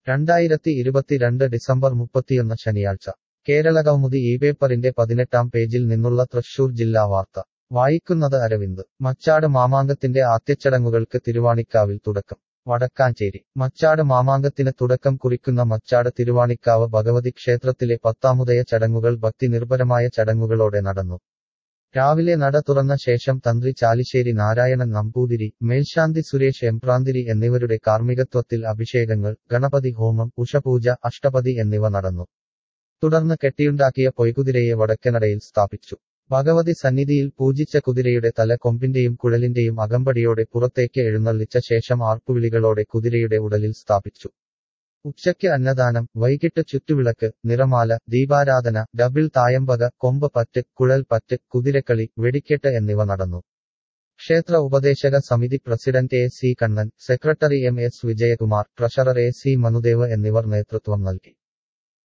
രണ്ടായിരത്തി ഇരുപത്തിരണ്ട് ഡിസംബർ മുപ്പത്തിയൊന്ന് ശനിയാഴ്ച കേരളകൗമുദി ഈ പേപ്പറിന്റെ പതിനെട്ടാം പേജിൽ നിന്നുള്ള തൃശൂർ ജില്ലാ വാർത്ത വായിക്കുന്നത് അരവിന്ദ് മച്ചാട് മാമാങ്കത്തിന്റെ ആദ്യച്ചടങ്ങുകൾക്ക് തിരുവാണിക്കാവിൽ തുടക്കം വടക്കാഞ്ചേരി മച്ചാട് മാമാങ്കത്തിന് തുടക്കം കുറിക്കുന്ന മച്ചാട് തിരുവാണിക്കാവ് ഭഗവതി ക്ഷേത്രത്തിലെ പത്താമുദയ ചടങ്ങുകൾ ഭക്തി നിർഭരമായ ചടങ്ങുകളോടെ നടന്നു രാവിലെ നട തുറന്ന ശേഷം തന്ത്രി ചാലിശ്ശേരി നാരായണൻ നമ്പൂതിരി മേൽശാന്തി സുരേഷ് എംപ്രാന്തിരി എന്നിവരുടെ കാർമ്മികത്വത്തിൽ അഭിഷേകങ്ങൾ ഗണപതി ഹോമം ഉഷപൂജ അഷ്ടപതി എന്നിവ നടന്നു തുടർന്ന് കെട്ടിയുണ്ടാക്കിയ പൊയ്കുതിരയെ വടക്കനടയിൽ സ്ഥാപിച്ചു ഭഗവതി സന്നിധിയിൽ പൂജിച്ച കുതിരയുടെ തല കൊമ്പിന്റെയും കുഴലിന്റെയും അകമ്പടിയോടെ പുറത്തേക്ക് എഴുന്നള്ളിച്ച ശേഷം ആർപ്പുവിളികളോടെ കുതിരയുടെ ഉടലിൽ സ്ഥാപിച്ചു ഉച്ചയ്ക്ക് അന്നദാനം വൈകിട്ട് ചുറ്റുവിളക്ക് നിറമാല ദീപാരാധന ഡബിൾ തായമ്പക കൊമ്പ് പറ്റ് കുഴൽ പറ്റ് കുതിരക്കളി വെടിക്കെട്ട് എന്നിവ നടന്നു ക്ഷേത്ര ഉപദേശക സമിതി president A C Kannan secretary M S Vijayakumar treasurer A C Manudev എന്നിവർ നേതൃത്വം നൽകി